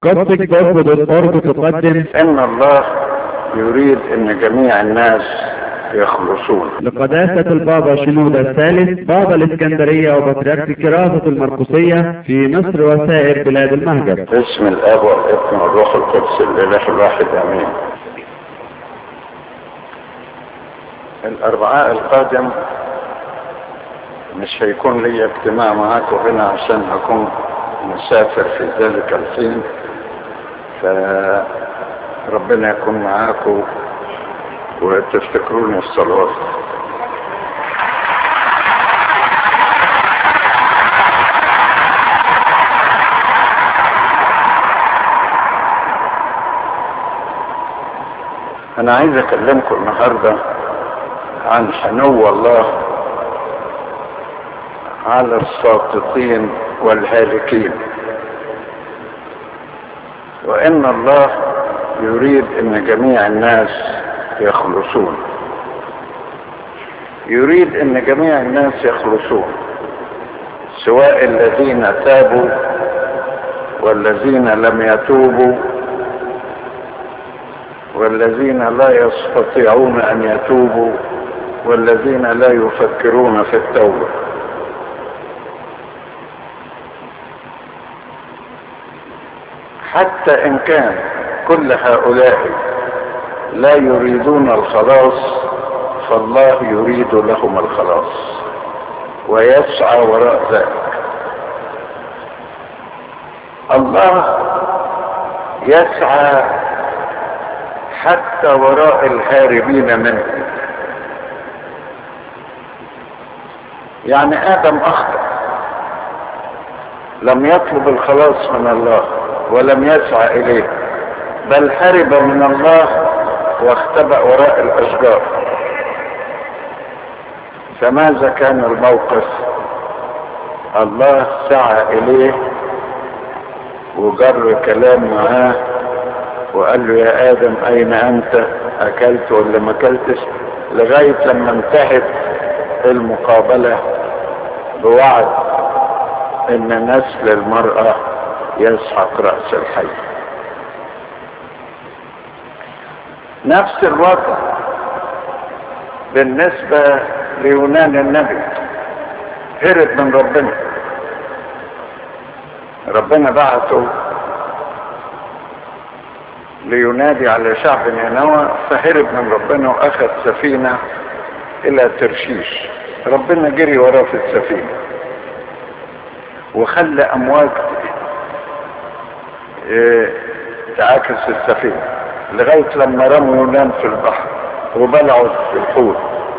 قصدك برضه بالقرب تقدم ان الله يريد ان جميع الناس يخلصون لقداسة البابا شنودة الثالث بابا الإسكندرية وبطريرك كراسة المرقسية في مصر وسائر بلاد المهجر باسم الاب والابن والروح القدس الاله الواحد امين الاربعاء القادم مش هيكون لي اجتماع معاكم هنا عشان هكون مسافر في ذلك الحين فربنا يكون معاكم وتفتكروني الصلوات انا عايز اكلمكم النهارده عن حنو الله على الساقطين والهالكين وان الله يريد ان جميع الناس يخلصون يريد ان جميع الناس يخلصون سواء الذين تابوا والذين لم يتوبوا والذين لا يستطيعون ان يتوبوا والذين لا يفكرون في التوبه حتى ان كان كل هؤلاء لا يريدون الخلاص فالله يريد لهم الخلاص ويسعى وراء ذلك الله يسعى حتى وراء الهاربين منه يعني ادم اخطا لم يطلب الخلاص من الله ولم يسعى اليه بل هرب من الله واختبأ وراء الاشجار فماذا كان الموقف الله سعى اليه وجر كلام معاه وقال له يا ادم اين انت اكلت ولا ما اكلتش لغايه لما انتهت المقابله بوعد ان نسل المراه يسحق راس الحي نفس الوضع بالنسبه ليونان النبي هرب من ربنا ربنا بعته لينادي على شعب نينوى فهرب من ربنا واخذ سفينة الى ترشيش ربنا جري وراه في السفينة وخلى امواج تعاكس السفينة لغاية لما رموا يونان في البحر وبلعوا الحوت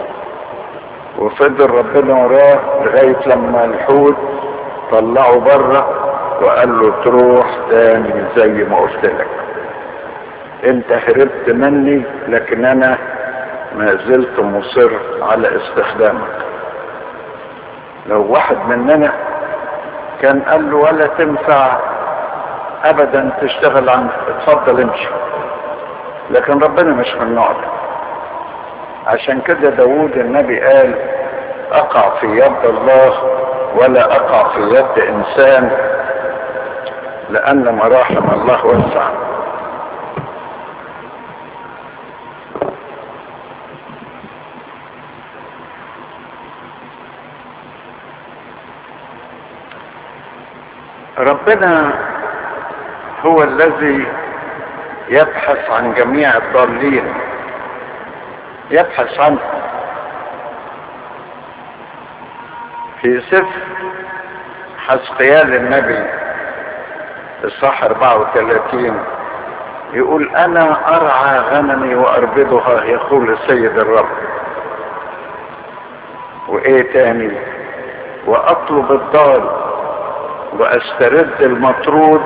وفضل ربنا وراه لغاية لما الحوت طلعوا بره وقال له تروح تاني زي ما قلت لك انت هربت مني لكن انا ما زلت مصر على استخدامك لو واحد مننا كان قال له ولا تنفع ابدا تشتغل عنك اتفضل امشي لكن ربنا مش من النوع ده عشان كده داود النبي قال اقع في يد الله ولا اقع في يد انسان لان مراحم الله واسعه ربنا هو الذي يبحث عن جميع الضالين يبحث عنه في سفر حسقيال النبي الصح 34 يقول انا ارعى غنمي واربضها يقول السيد الرب وايه تاني واطلب الضال واسترد المطرود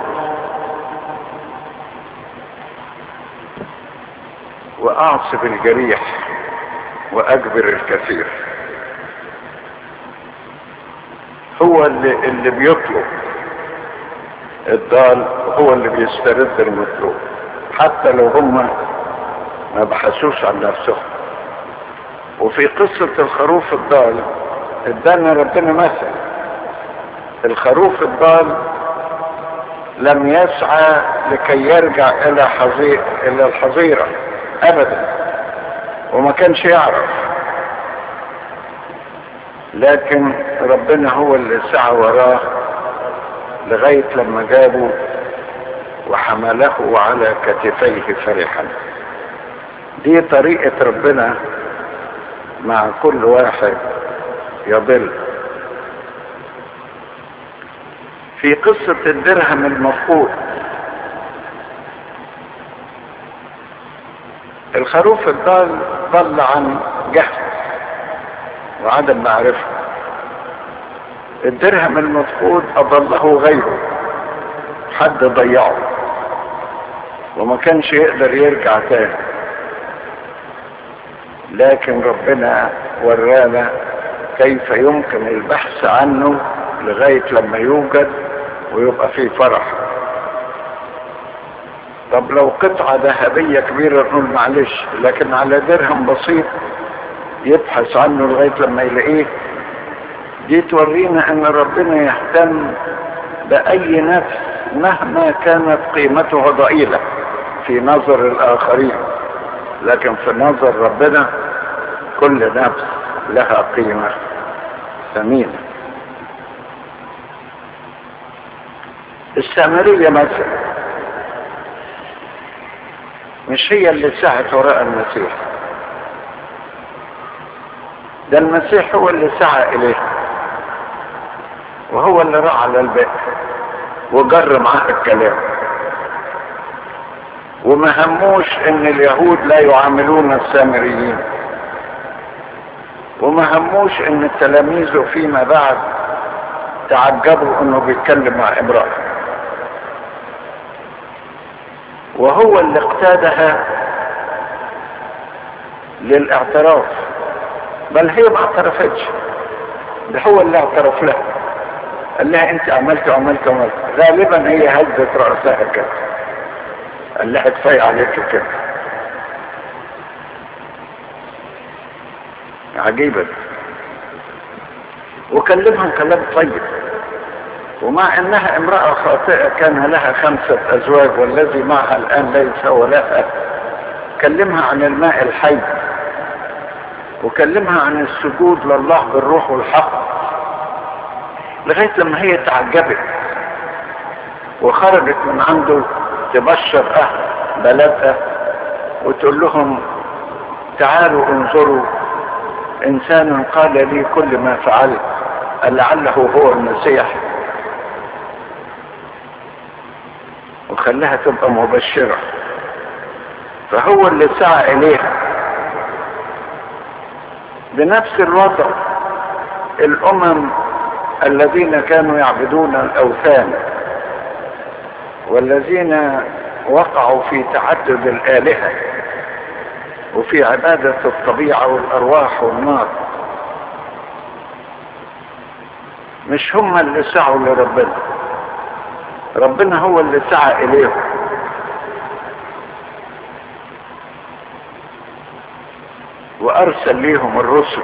واعصب الجريح واجبر الكثير هو اللي, اللي بيطلب الضال هو اللي بيسترد المطلوب حتى لو هم ما بحثوش عن نفسهم وفي قصة الخروف الضال ادانا ربنا مثل الخروف الضال لم يسعى لكي يرجع الى حظير الى الحظيرة ابدا وما كانش يعرف لكن ربنا هو اللي سعى وراه لغاية لما جابه وحمله على كتفيه فرحا دي طريقة ربنا مع كل واحد يضل في قصة الدرهم المفقود الخروف الضال ضل عن جهل وعدم معرفة الدرهم المفقود أضله غيره حد ضيعه وما كانش يقدر يرجع تاني لكن ربنا ورانا كيف يمكن البحث عنه لغاية لما يوجد ويبقى فيه فرح طب لو قطعة ذهبية كبيرة نقول معلش لكن على درهم بسيط يبحث عنه لغاية لما يلاقيه دي تورينا ان ربنا يهتم بأي نفس مهما كانت قيمتها ضئيلة في نظر الآخرين لكن في نظر ربنا كل نفس لها قيمة ثمينة السامرية مثلا مش هي اللي سعت وراء المسيح ده المسيح هو اللي سعى إليه وهو اللي راح على البئر وجر معاه الكلام وما هموش ان اليهود لا يعاملون السامريين وما هموش ان تلاميذه فيما بعد تعجبوا انه بيتكلم مع امرأة وهو اللي اقتادها للاعتراف بل هي ما اعترفتش ده هو اللي اعترف لها قال لها انت عملت وعملت وعملت غالبا هي هزت رأسها كده قال لها كفاية عليك كده عجيبة وكلمها كلام طيب ومع انها امرأة خاطئة كان لها خمسة ازواج والذي معها الان ليس ولها كلمها عن الماء الحي وكلمها عن السجود لله بالروح والحق لغاية لما هي تعجبت وخرجت من عنده تبشر اهل بلدها وتقول لهم تعالوا انظروا انسان قال لي كل ما فعلت لعله هو المسيح وخلاها تبقى مبشرة فهو اللي سعى اليها بنفس الوضع الامم الذين كانوا يعبدون الاوثان والذين وقعوا في تعدد الالهه وفي عباده الطبيعه والارواح والنار مش هم اللي سعوا لربنا ربنا هو اللي سعى اليهم وارسل ليهم الرسل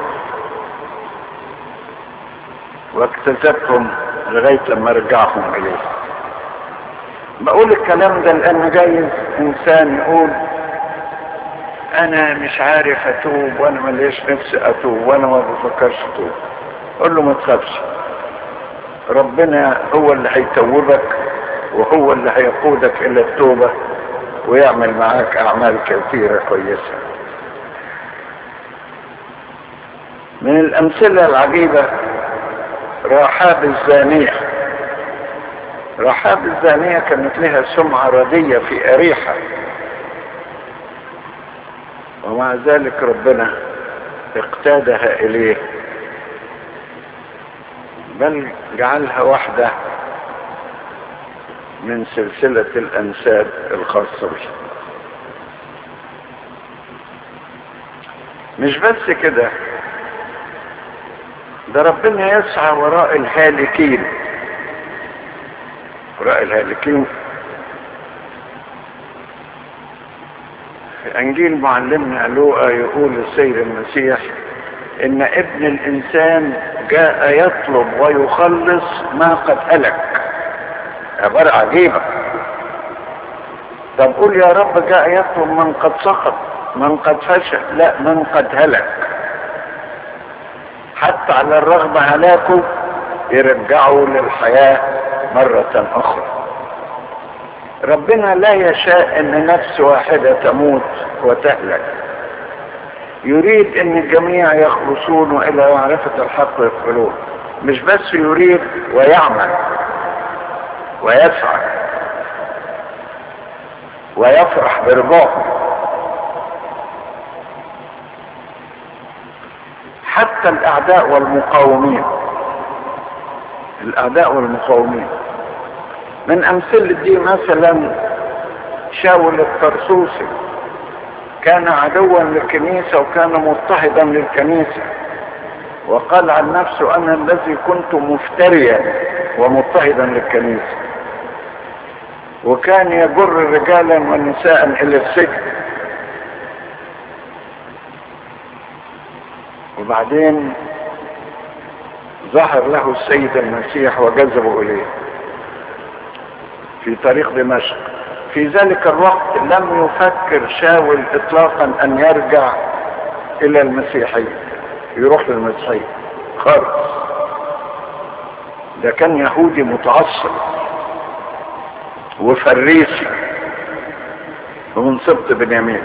واكتسبهم لغاية لما رجعهم اليه بقول الكلام ده لان جايز انسان يقول انا مش عارف اتوب وانا مليش نفسي اتوب وانا ما بفكرش اتوب قول له ما تخافش ربنا هو اللي هيتوبك وهو اللي هيقودك الى التوبة ويعمل معاك اعمال كثيرة كويسة من الامثلة العجيبة رحاب الزانية رحاب الزانية كانت لها سمعة ردية في أريحة ومع ذلك ربنا اقتادها إليه بل جعلها واحدة من سلسلة الأنساب الخاصة به مش بس كده ده ربنا يسعى وراء الهالكين وراء الهالكين في انجيل معلمنا لوقا يقول السيد المسيح ان ابن الانسان جاء يطلب ويخلص ما قد هلك عبارة عجيبة طب قول يا رب جاء يطلب من قد سقط من قد فشل لا من قد هلك حتى على الرغم هلاكه يرجعوا للحياة مرة أخرى ربنا لا يشاء أن نفس واحدة تموت وتهلك يريد أن الجميع يخلصون إلى معرفة الحق ويقبلون مش بس يريد ويعمل ويسعى ويفرح برضاه حتى الأعداء والمقاومين الأعداء والمقاومين من أمثلة دي مثلا شاول الطرسوسي كان عدوا للكنيسة وكان مضطهدا للكنيسة وقال عن نفسه أنا الذي كنت مفتريا ومضطهدا للكنيسة وكان يجر رجالا ونساء إلى السجن وبعدين ظهر له السيد المسيح وجذبه إليه في طريق دمشق في ذلك الوقت لم يفكر شاول اطلاقا ان يرجع الى المسيحية يروح للمسيحية خالص ده كان يهودي متعصب وفريسي ومن سبط بنيامين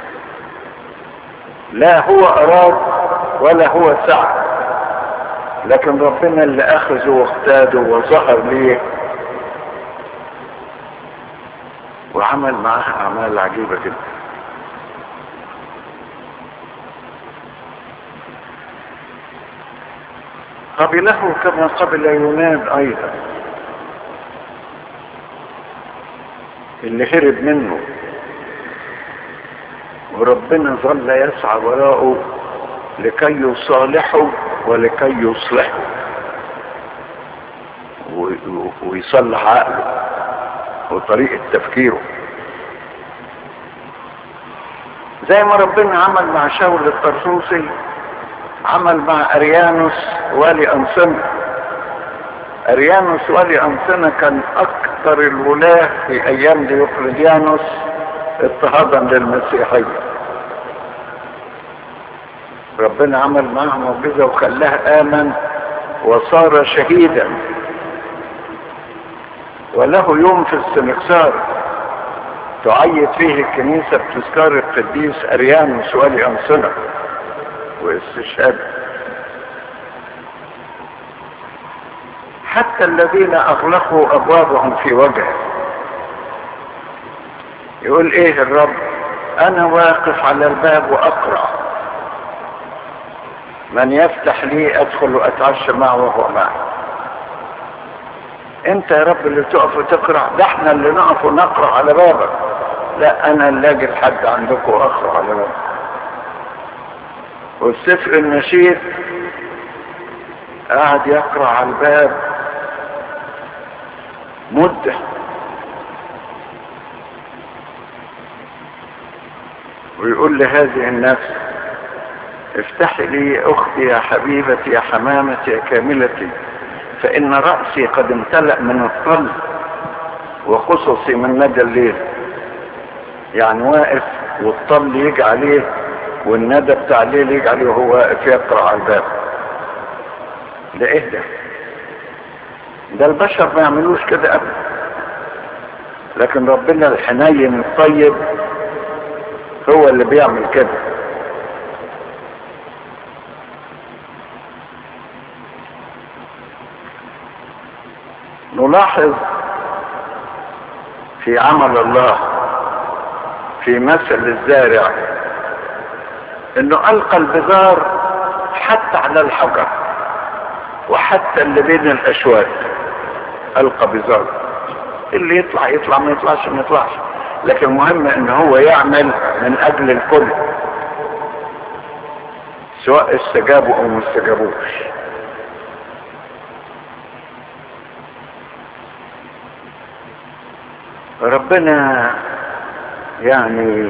لا هو اراد ولا هو سعى لكن ربنا اللي اخذه واختاده وظهر ليه وعمل معاها اعمال عجيبة جدا قبله كما قبل يونان ايضا اللي هرب منه وربنا ظل يسعى وراءه لكي يصالحه ولكي يصلحه ويصلح عقله وطريقة تفكيره زي ما ربنا عمل مع شاول الطرسوسي عمل مع اريانوس والي انصنة اريانوس والي انصنة كان اكثر الولاة في ايام ديوقليانوس اضطهادا للمسيحية ربنا عمل معه معجزة وخلاه امن وصار شهيدا وله يوم في السنكسار تعيد فيه الكنيسة بتذكار القديس أريانوس والي أنصنة واستشهاد حتى الذين أغلقوا أبوابهم في وجهه يقول إيه الرب أنا واقف على الباب وأقرأ من يفتح لي أدخل وأتعشى معه وهو معي انت يا رب اللي تقف وتقرا ده احنا اللي نقف ونقرا على بابك لا انا اللي اجي لحد عندكم واقرا على بابك والسفر النشيد قاعد يقرا على الباب مده ويقول لهذه النفس افتحي لي اختي يا حبيبتي يا حمامتي يا كاملتي فإن رأسي قد امتلأ من الطل وقصصي من ندى الليل يعني واقف والطل يجي عليه والندى بتاع الليل يجي عليه وهو واقف يقرأ على الباب ده ايه ده ده البشر ما يعملوش كده ابدا لكن ربنا الحنين الطيب هو اللي بيعمل كده نلاحظ في عمل الله في مثل الزارع انه القى البذار حتى على الحجر وحتى اللي بين الاشواك القى بذار اللي يطلع يطلع ما يطلعش ما يطلعش لكن المهم ان هو يعمل من اجل الكل سواء استجابوا او ما استجابوش ربنا يعني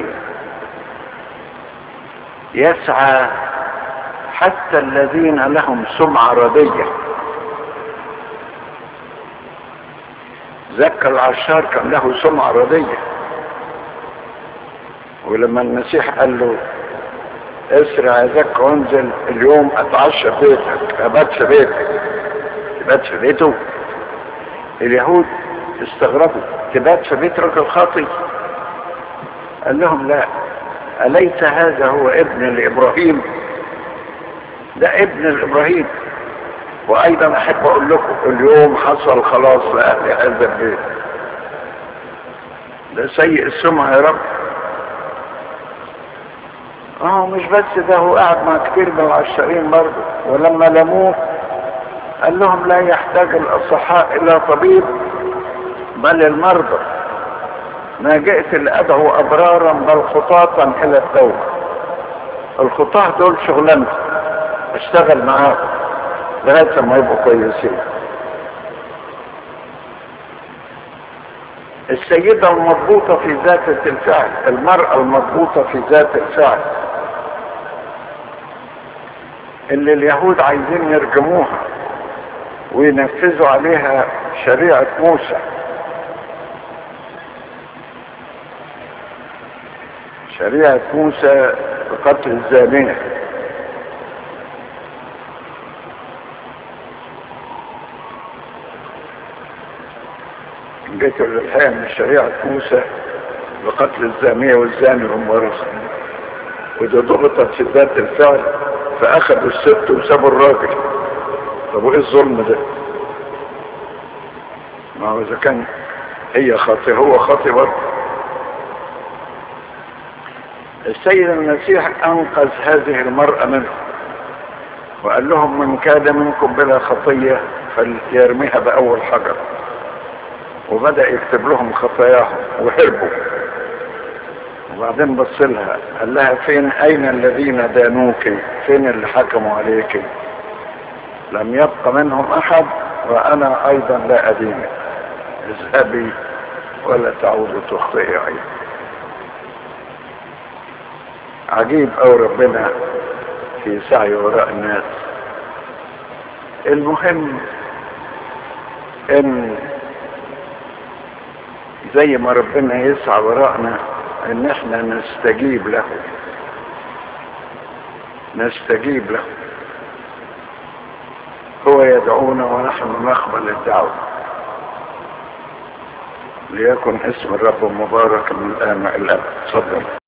يسعى حتى الذين لهم سمعة ردية زكى العشار كان له سمعة ردية ولما المسيح قال له اسرع يدك وانزل اليوم اتعشى في بيتك ابات في بيتك تبات في بيته اليهود استغربوا تبات في بيت رجل خاطي قال لهم لا أليس هذا هو ابن لإبراهيم ده ابن لإبراهيم وأيضا أحب أقول لكم اليوم حصل خلاص لأهل هذا البيت ده سيء السمعة يا رب اه مش بس ده هو قاعد مع كتير من العشرين برضه ولما لموه قال لهم لا يحتاج الأصحاء إلى طبيب بل المرضى ما جئت لأدعو أبرارا بل خطاطا إلى التوبة الخطاة دول شغلانتي اشتغل معاهم لغاية ما يبقوا كويسين السيدة المضبوطة في ذات الفعل المرأة المضبوطة في ذات الفعل اللي اليهود عايزين يرجموها وينفذوا عليها شريعة موسى شريعة موسى بقتل الزانية جيت الحقيقة من شريعة موسى بقتل الزانية والزاني هم ورثة وإذا ضغطت في ذات الفعل فأخذوا الست وسابوا الراجل طب وإيه الظلم ده؟ ما هو إذا كان هي خاطئ هو خاطئ برضه السيد المسيح أنقذ هذه المرأة منه وقال لهم من كان منكم بلا خطية فليرميها بأول حجر وبدأ يكتب لهم خطاياهم وهربوا وبعدين بص لها قال لها فين أين الذين دانوك فين اللي حكموا عليك لم يبق منهم أحد وأنا أيضا لا أدينك اذهبي ولا تعودوا تخطئي أيضا عجيب أو ربنا في سعي وراء الناس المهم ان زي ما ربنا يسعى وراءنا ان احنا نستجيب له نستجيب له هو يدعونا ونحن نقبل الدعوة ليكن اسم الرب مبارك من الآن إلى الأبد تفضل